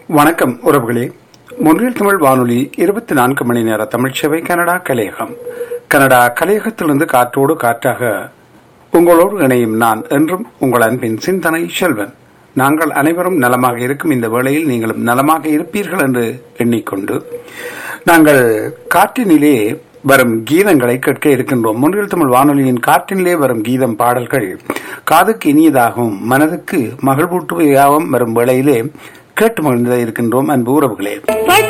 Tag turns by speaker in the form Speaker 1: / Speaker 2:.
Speaker 1: வணக்கம் உறவுகளே முன்னில் தமிழ் வானொலி இருபத்தி நான்கு மணி நேர தமிழ் சேவை கனடா கலையகம் கனடா கலையகத்திலிருந்து காற்றோடு காற்றாக உங்களோடு இணையும் நான் என்றும் உங்கள் அன்பின் சிந்தனை செல்வன் நாங்கள் அனைவரும் நலமாக இருக்கும் இந்த வேளையில் நீங்களும் நலமாக இருப்பீர்கள் என்று எண்ணிக்கொண்டு நாங்கள் காற்றினிலே வரும் கீதங்களை கேட்க இருக்கின்றோம் முன்னில் தமிழ் வானொலியின் காற்றினிலே வரும் கீதம் பாடல்கள் காதுக்கு இனியதாகவும் மனதுக்கு மகிழ்வூட்டுவையாகவும் வரும் வேளையிலே கேட்டு மகிழ்ந்து இருக்கின்றோம் அன்பு உறவுகளே